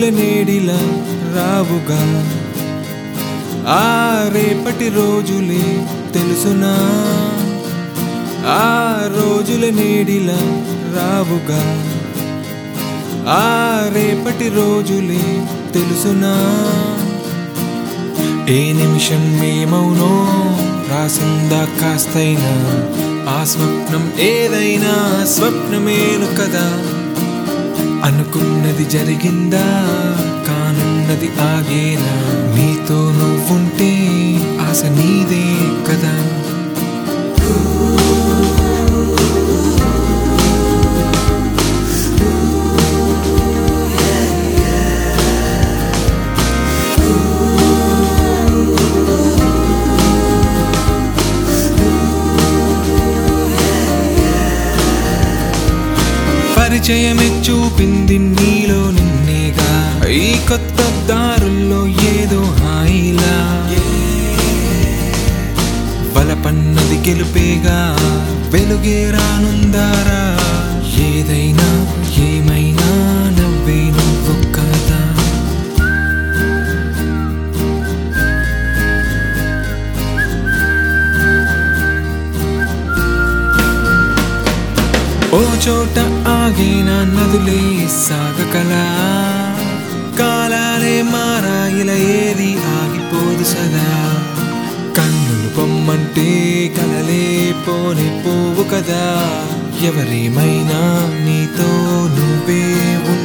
నేడిలా రావుగా ఆ రేపటి రోజులే తెలుసునా ఆ రోజుల నేడిలా రావుగా ఆ రేపటి రోజులే తెలుసునా ఏ నిమిషం ఏమవునో రాసిందా కాస్తైనా ఆ స్వప్నం ఏదైనా స్వప్నమేను కదా అనుకున్నది జరిగిందా కానున్నది ఆగేనా నీతో నువ్వుంటే ఆశ నీదే కదా పరిచయమే చూపింది నీలో నిన్నేగా ఈ కొత్త దారుల్లో ఏదో హాయిలా బలపన్నది గెలుపేగా వెలుగే రానుందారా ఏదైనా ఏమైనా నవ్వే నువ్వు కదా ఓ చోట ఆగిన నదులే సాగకలా కాలాలే మారాయిల ఏది ఆగిపోదు సదా కన్నులు పొమ్మంటే కలలే పోని పోవు కదా ఎవరేమైనా నీతో నువ్వే